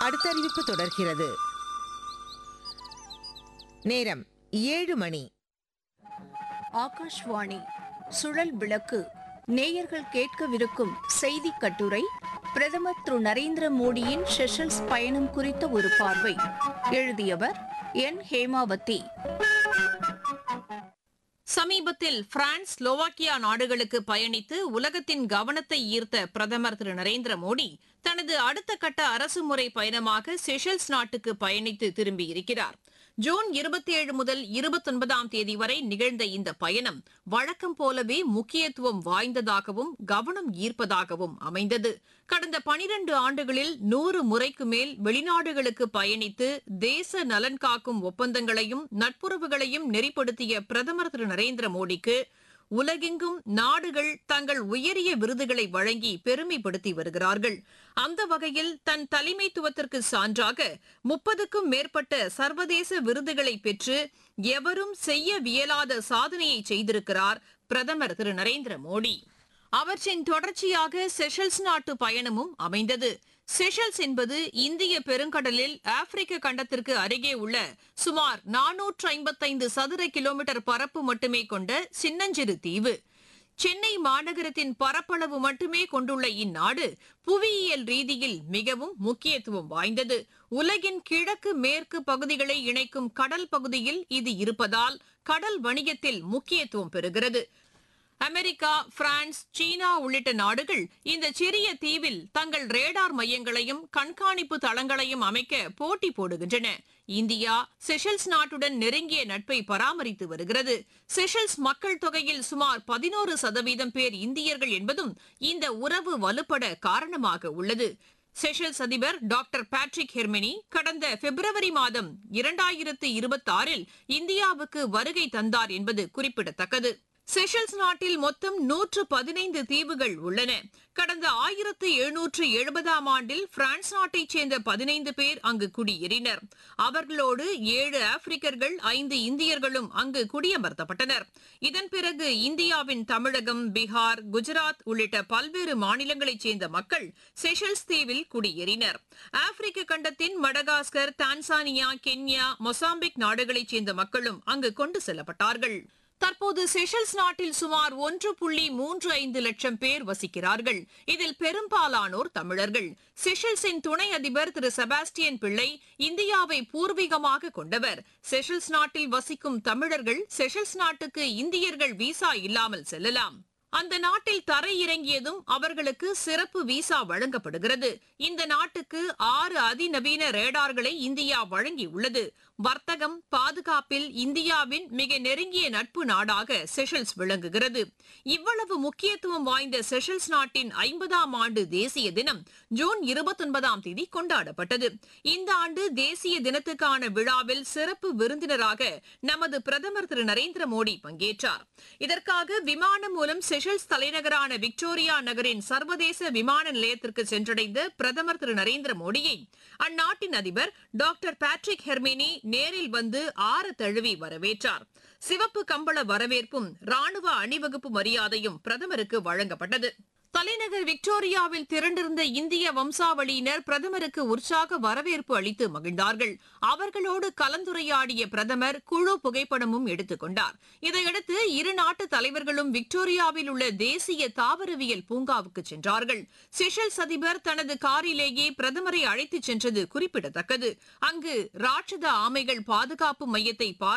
அடுத்த அறிவிப்பு தொடர்கிறது நேரம் ஏழு மணி ஆகாஷ்வாணி சுழல் விளக்கு நேயர்கள் கேட்கவிருக்கும் செய்தி கட்டுரை பிரதமர் திரு நரேந்திர மோடியின் செஷல்ஸ் பயணம் குறித்த ஒரு பார்வை எழுதியவர் என் ஹேமாவதி சமீபத்தில் பிரான்ஸ் ஸ்லோவாக்கியா நாடுகளுக்கு பயணித்து உலகத்தின் கவனத்தை ஈர்த்த பிரதமர் திரு நரேந்திர மோடி தனது அடுத்த கட்ட அரசுமுறை பயணமாக செஷல்ஸ் நாட்டுக்கு பயணித்து திரும்பியிருக்கிறார் ஜூன் இருபத்தி ஏழு முதல் இருபத்தொன்பதாம் தேதி வரை நிகழ்ந்த இந்த பயணம் வழக்கம் போலவே முக்கியத்துவம் வாய்ந்ததாகவும் கவனம் ஈர்ப்பதாகவும் அமைந்தது கடந்த பனிரண்டு ஆண்டுகளில் நூறு முறைக்கு மேல் வெளிநாடுகளுக்கு பயணித்து தேச நலன் காக்கும் ஒப்பந்தங்களையும் நட்புறவுகளையும் நெறிப்படுத்திய பிரதமர் திரு நரேந்திர மோடிக்கு உலகெங்கும் நாடுகள் தங்கள் உயரிய விருதுகளை வழங்கி பெருமைப்படுத்தி வருகிறார்கள் அந்த வகையில் தன் தலைமைத்துவத்திற்கு சான்றாக முப்பதுக்கும் மேற்பட்ட சர்வதேச விருதுகளை பெற்று எவரும் செய்ய வியலாத சாதனையை செய்திருக்கிறார் பிரதமர் திரு நரேந்திர மோடி அவற்றின் தொடர்ச்சியாக செஷல்ஸ் நாட்டு பயணமும் அமைந்தது செஷல்ஸ் என்பது இந்திய பெருங்கடலில் ஆப்பிரிக்க கண்டத்திற்கு அருகே உள்ள சுமார் நானூற்று ஐம்பத்தைந்து சதுர கிலோமீட்டர் பரப்பு மட்டுமே கொண்ட சின்னஞ்சிறு தீவு சென்னை மாநகரத்தின் பரப்பளவு மட்டுமே கொண்டுள்ள இந்நாடு புவியியல் ரீதியில் மிகவும் முக்கியத்துவம் வாய்ந்தது உலகின் கிழக்கு மேற்கு பகுதிகளை இணைக்கும் கடல் பகுதியில் இது இருப்பதால் கடல் வணிகத்தில் முக்கியத்துவம் பெறுகிறது அமெரிக்கா பிரான்ஸ் சீனா உள்ளிட்ட நாடுகள் இந்த சிறிய தீவில் தங்கள் ரேடார் மையங்களையும் கண்காணிப்பு தளங்களையும் அமைக்க போட்டி போடுகின்றன இந்தியா செஷல்ஸ் நாட்டுடன் நெருங்கிய நட்பை பராமரித்து வருகிறது செஷல்ஸ் மக்கள் தொகையில் சுமார் பதினோரு சதவீதம் பேர் இந்தியர்கள் என்பதும் இந்த உறவு வலுப்பட காரணமாக உள்ளது செஷல்ஸ் அதிபர் டாக்டர் பேட்ரிக் ஹெர்மினி கடந்த பிப்ரவரி மாதம் இரண்டாயிரத்து இருபத்தி ஆறில் இந்தியாவுக்கு வருகை தந்தார் என்பது குறிப்பிடத்தக்கது செஷல்ஸ் நாட்டில் மொத்தம் நூற்று பதினைந்து தீவுகள் உள்ளன கடந்த ஆயிரத்து எழுநூற்று எழுபதாம் ஆண்டில் பிரான்ஸ் நாட்டைச் சேர்ந்த பதினைந்து பேர் அங்கு குடியேறினர் அவர்களோடு ஏழு ஆப்பிரிக்கர்கள் ஐந்து இந்தியர்களும் அங்கு குடியமர்த்தப்பட்டனர் இதன் பிறகு இந்தியாவின் தமிழகம் பீகார் குஜராத் உள்ளிட்ட பல்வேறு மாநிலங்களைச் சேர்ந்த மக்கள் செஷல்ஸ் தீவில் குடியேறினர் ஆப்பிரிக்க கண்டத்தின் மடகாஸ்கர் தான்சானியா கென்யா மொசாம்பிக் நாடுகளைச் சேர்ந்த மக்களும் அங்கு கொண்டு செல்லப்பட்டார்கள் தற்போது செஷல்ஸ் நாட்டில் சுமார் ஒன்று புள்ளி மூன்று ஐந்து லட்சம் பேர் வசிக்கிறார்கள் இதில் பெரும்பாலானோர் தமிழர்கள் செஷல்ஸின் துணை அதிபர் திரு செபாஸ்டியன் பிள்ளை இந்தியாவை பூர்வீகமாக கொண்டவர் செஷல்ஸ் நாட்டில் வசிக்கும் தமிழர்கள் செஷல்ஸ் நாட்டுக்கு இந்தியர்கள் விசா இல்லாமல் செல்லலாம் அந்த நாட்டில் தரை இறங்கியதும் அவர்களுக்கு சிறப்பு விசா வழங்கப்படுகிறது இந்த நாட்டுக்கு ஆறு அதிநவீன ரேடார்களை இந்தியா வழங்கியுள்ளது வர்த்தகம் பாதுகாப்பில் இந்தியாவின் மிக நெருங்கிய நட்பு நாடாக செஷல்ஸ் விளங்குகிறது இவ்வளவு முக்கியத்துவம் வாய்ந்த செஷல்ஸ் நாட்டின் ஐம்பதாம் ஆண்டு தேசிய தினம் ஜூன் இருபத்தொன்பதாம் தேதி கொண்டாடப்பட்டது இந்த ஆண்டு தேசிய தினத்துக்கான விழாவில் சிறப்பு விருந்தினராக நமது பிரதமர் திரு நரேந்திர மோடி பங்கேற்றார் இதற்காக விமானம் மூலம் செஷல்ஸ் தலைநகரான விக்டோரியா நகரின் சர்வதேச விமான நிலையத்திற்கு சென்றடைந்த பிரதமர் திரு நரேந்திர மோடியை அந்நாட்டின் அதிபர் டாக்டர் பேட்ரிக் ஹெர்மினி நேரில் வந்து ஆறு தழுவி வரவேற்றார் சிவப்பு கம்பள வரவேற்பும் ராணுவ அணிவகுப்பு மரியாதையும் பிரதமருக்கு வழங்கப்பட்டது தலைநகர் விக்டோரியாவில் திரண்டிருந்த இந்திய வம்சாவளியினர் பிரதமருக்கு உற்சாக வரவேற்பு அளித்து மகிழ்ந்தார்கள் அவர்களோடு கலந்துரையாடிய பிரதமர் குழு புகைப்படமும் எடுத்துக் கொண்டார் இதையடுத்து இரு நாட்டு தலைவர்களும் விக்டோரியாவில் உள்ள தேசிய தாவரவியல் பூங்காவுக்கு சென்றார்கள் செஷல்ஸ் அதிபர் தனது காரிலேயே பிரதமரை அழைத்துச் சென்றது குறிப்பிடத்தக்கது அங்கு ராட்சத ஆமைகள் பாதுகாப்பு மையத்தை பார்த்து